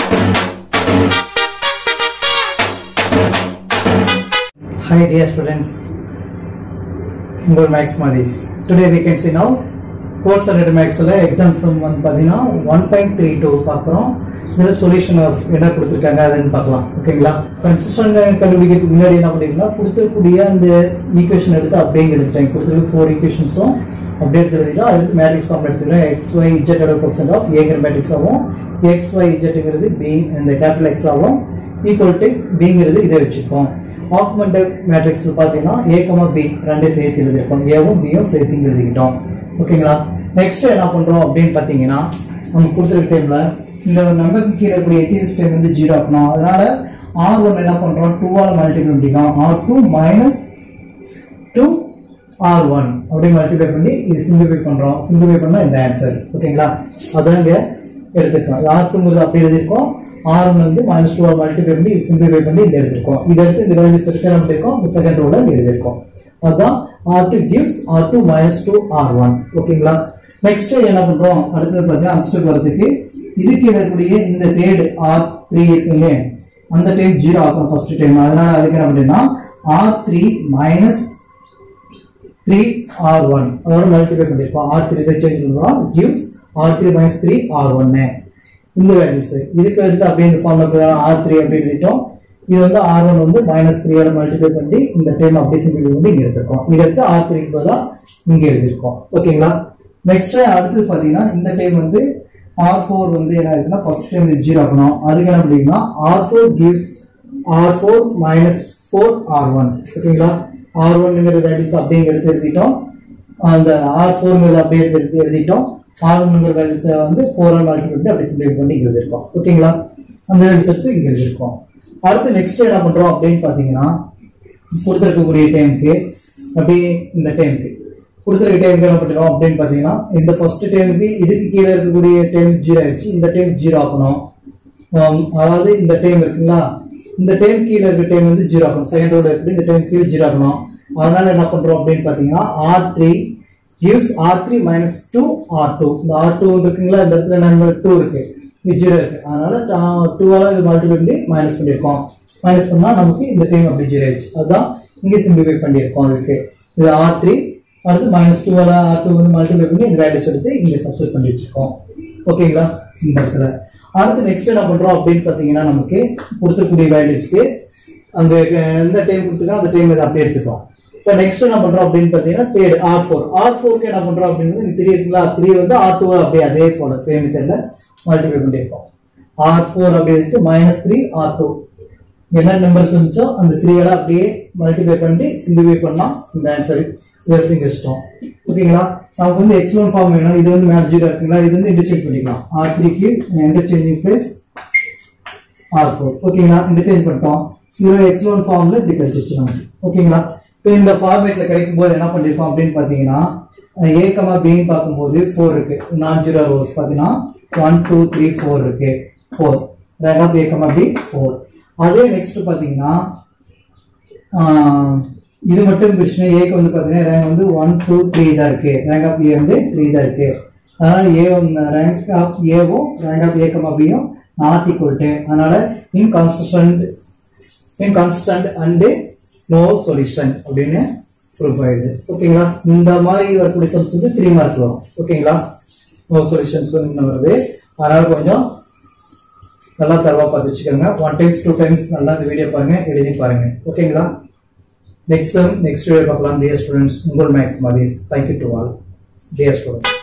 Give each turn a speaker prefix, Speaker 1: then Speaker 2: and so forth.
Speaker 1: Hi dear students, உங்கள் maths மாதிஸ் today we can see now course hundred மேக்ஸில் exam some வந்து பார்த்தீங்கன்னா one point three two பார்க்குறோம் இதில் சொல்யூஷன் ஆஃப் என்ன கொடுத்துருக்காங்க அதுன்னு பார்க்கலாம் ஓகேங்களா கன்சிஸ்டன்ட் கண்டுபிடிக்கிறதுக்கு முன்னாடி என்ன பண்ணிங்கன்னா கொடுத்துருக்கூடிய அந்த ஈக்குவேஷன் எடுத்து அப்படியே எடுத்துட்டேன் கொடுத்துருக்கு ஃபோர் ஈக்குவேஷன்ஸும் அப்படியே எடுத்து எழுதிட்டோம் அதுக்கு மேட்ரிக்ஸ் ஃபார்ம் எடுத்துக்கிறேன் X Y Z coefficient of ஏங்கிற மேட்ரிக்ஸ் ஆகும் எக்ஸ் ஒய் இஜெட்டுங்கிறது பி இந்த கேபிட்டல் எக்ஸ் ஆகும் ஈக்குவல் டு பிங்கிறது இதை வச்சுப்போம் ஆக்மெண்டட் மேட்ரிக்ஸ்ல பார்த்தீங்கன்னா ஏ கமா பி ரெண்டே சேர்த்து எழுதிருக்கோம் ஏவும் பியும் சேர்த்து இங்க எழுதிக்கிட்டோம் ஓகேங்களா நெக்ஸ்ட் என்ன பண்றோம் அப்படின்னு பார்த்தீங்கன்னா நம்ம கொடுத்துருக்க டைம்ல இந்த நம்பருக்கு கீழே இருக்கக்கூடிய எட்டிஎஸ் டைம் வந்து ஜீரோ ஆக்கணும் அதனால ஆர் ஒன் என்ன பண்றோம் டூவால் மல்டிபிள் பண்ணிக்கலாம் R two minus two R one அப்படி மல்டிப்ளை பண்ணி இது சிம்பிளிஃபை பண்றோம் சிம்பிளிஃபை பண்ணா இந்த ஆன்சர் ஓகேங்களா அதான் இங்க எடுத்துக்கலாம் ஆர் டூங்கிறது அப்படி எழுதியிருக்கோம் ஆர் ஒன் வந்து மைனஸ் டூ ஆர் மல்டிப்ளை பண்ணி சிம்பிளிஃபை பண்ணி இதை எடுத்திருக்கோம் இதை எடுத்து இந்த வேல்யூஸ் இருக்க நம்ம இருக்கோம் செகண்ட் ரோல எழுதியிருக்கோம் அதுதான் R two gives R two minus two R one ஓகேங்களா நெக்ஸ்ட் என்ன பண்றோம் அடுத்தது பார்த்தீங்கன்னா அன்ஸ்டர் வரதுக்கு இதுக்கு இருக்கக்கூடிய இந்த தேர்டு ஆர் த்ரீ இருக்கு இல்லையா அந்த டைம் ஜீரோ ஆகும் ஃபர்ஸ்ட் டைம் அதனால அதுக்கு என்ன அப்படின்னா R three minus three R one அதோட மல்டிப்ளை பண்ணிருக்கோம் ஆர் த்ரீ இதை சேஞ்ச் பண்ணுறோம் gives R three minus three R ஒன்னு இந்த வேல்யூஸ் இதுக்கு அடுத்து அப்படியே இந்த ஃபார்ம்ல ஆர் த்ரீ அப்படி எழுதிட்டோம் இது வந்து ஆர் ஒன் வந்து மைனஸ் த்ரீயோட மல்டிப்ளை பண்ணி இந்த டைம் அப்படியே சிம்பிள் பண்ணி இங்க எடுத்திருக்கோம் இதற்கு ஆர் த்ரீக்கு பதிலாக இங்க எழுதியிருக்கோம் ஓகேங்களா நெக்ஸ்ட் அடுத்தது பாத்தீங்கன்னா இந்த டைம் வந்து ஆர் ஃபோர் வந்து என்ன இருக்குன்னா ஃபர்ஸ்ட் டைம் இது ஜீரோ ஆகணும் அதுக்கு என்ன பண்ணீங்கன்னா R four gives R four minus four R one ஓகேங்களா ஆர் ஒன்னுங்கிற வேல்யூஸ் அப்படியே எடுத்து எழுதிட்டோம் அந்த ஆர் ஃபோர்ங்கிறது அப்படியே எடுத்து எழுதிட்டோம் ஆர் ஒன்னுங்கிற வேல்யூஸ் வந்து ஃபோர் ஆல் மல்டிபிள் பண்ணி அப்படியே சிம்பிள் பண்ணி இங்க எழுதிருக்கோம் ஓகேங்களா அந்த வேல்யூஸ் எடுத்து இங்க எழுதிருக்கோம் அடுத்து நெக்ஸ்ட் என்ன பண்றோம் அப்படின்னு பாத்தீங்கன்னா கொடுத்துருக்கக்கூடிய டைமுக்கு அப்படியே இந்த டைமுக்கு கொடுத்துருக்க டைமுக்கு என்ன பண்ணுறோம் அப்படின்னு பார்த்தீங்கன்னா இந்த ஃபர்ஸ்ட் டைமுக்கு இதுக்கு கீழே இருக்கக்கூடிய டைம் ஜீரோ ஆயிடுச்சு இந்த டைம் ஜீரோ ஆக்கணும் ஆம், அதாவது இந்த டைம் இருக்குங்களா இந்த டைம் கீழே இருக்க டைம் வந்து ஜீரோ ஆக்கணும் செகண்ட் ரோட இருக்கு இந்த டைம் கீழே ஜீரோ ஆக்கணும் அதனால என்ன பண்றோம் அப்படின்னு பார்த்தீங்கன்னா R three gives R three minus two R two இந்த ஆர் டூ இருக்குங்களா இந்த இடத்துல என்ன டூ இருக்கு இது ஜீரோ இருக்கு அதனால டூவால இது மல்டிபிள் பண்ணி மைனஸ் பண்ணியிருக்கோம் மைனஸ் பண்ணா நமக்கு இந்த டைம் அப்படி ஜீரோ ஆயிடுச்சு அதுதான் இங்கே சிம்பிளிஃபை பண்ணியிருக்கோம் அதுக்கு இது ஆர் த்ரீ அடுத்து மைனஸ் டூவால ஆர் டூ வந்து மல்டிப்ளை பண்ணி இந்த வேல்யூஸ் எடுத்து இங்கே சப்ஸ்டிட் பண்ணி வச்சிருக்கோம் ஓகேங்களா இந்த இடத்துல அடுத்து நெக்ஸ்ட் என்ன பண்றோம் அப்படின்னு பார்த்தீங்கன்னா நமக்கு கொடுத்துக்கூடிய வேல்யூஸ்க்கு அந்த எந்த டைம் கொடுத்துருக்கோம் அந்த டைம் அப்படியே எடுத்துக்கிறோம் இப்போ நெக்ஸ்ட் என்ன பண்றோம் அப்படின்னு பார்த்தீங்கன்னா தேர்ட் ஆர் ஃபோர் ஆர் ஃபோருக்கு என்ன பண்றோம் அப்படின்னு த்ரீ இருக்குங்களா த்ரீ வந்து ஆர் டூ அப்படியே அதே போல சேம் மெத்தட்ல மல்டிப்ளை பண்ணியிருக்கோம் ஆர் ஃபோர் அப்படி எடுத்து மைனஸ் த்ரீ ஆர் டூ என்ன நம்பர்ஸ் இருந்துச்சோ அந்த த்ரீ எல்லாம் அப்படியே மல்டிப்ளை பண்ணி சிம்பிளிஃபை பண்ணா இந்த ஆன்சர் இதை எடுத்து இங்க வச்சிட்டோம் ஓகேங்களா நமக்கு வந்து எக்ஸ் ஒன் ஃபார்ம் வேணும் இது வந்து மேட் ஜீரோ இருக்குங்களா இது வந்து இன்டர்சேஞ்ச் பண்ணிக்கலாம் ஆர் த்ரீக்கு இன்டர்சேஞ்சிங் பிளேஸ் ஆர் ஃபோர் ஓகேங்களா இன்டர்சேஞ்ச் பண்ணிட்டோம் இதுல எக்ஸ் ஒன் ஃபார்ம்ல இப்படி கிடைச்சிச்சு நமக்கு ஓகேங்களா இப்போ இந்த ஃபார்மேட்ல கிடைக்கும் போது என்ன பண்ணிருக்கோம் அப்படின்னு பாத்தீங்கன்னா ஏ கமா பின்னு பார்க்கும்போது ஃபோர் இருக்கு நான் ஜீரோ ரோஸ் பாத்தீங்கன்னா ஒன் டூ த்ரீ ஃபோர் இருக்கு four rank of A comma B four அதே நெக்ஸ்ட் பாத்தீங்கன்னா ஆஹ், இது மட்டும் பிரச்சனை ஏக்கு வந்து பாத்தீங்கன்னா ரேங்க் வந்து ஒன் டூ த்ரீ தான் இருக்கு ரேங்க் ஆஃப் ஏ வந்து த்ரீ தான் இருக்கு அதனால ஏ ரேங்க் ஆஃப் ஏவும் ரேங்க் ஆஃப் ஏ கமா பியும் நாட் ஈக்குவல் டு அதனால inconsistent inconsistent and no solution அப்படின்னு ப்ரூஃப் ஆயிடுது ஓகேங்களா இந்த மாதிரி வரக்கூடிய சம்ஸ் வந்து த்ரீ மார்க் வரும் ஓகேங்களா நோ சொல்யூஷன்ஸ் வருது அதனால கொஞ்சம் நல்லா தரவா பார்த்து வச்சுக்கோங்க ஒன் டைம்ஸ் டூ டைம்ஸ் நல்லா இந்த வீடியோ பாருங்க எழுதி பாருங்க ஓகேங்களா நெக்ஸ்ட் நெக்ஸ்ட் வீடியோ பார்க்கலாம் டியர் ஸ்டூடெண்ட்ஸ் உங்கள் மேக்ஸ் மாதிரி thank you to all dear students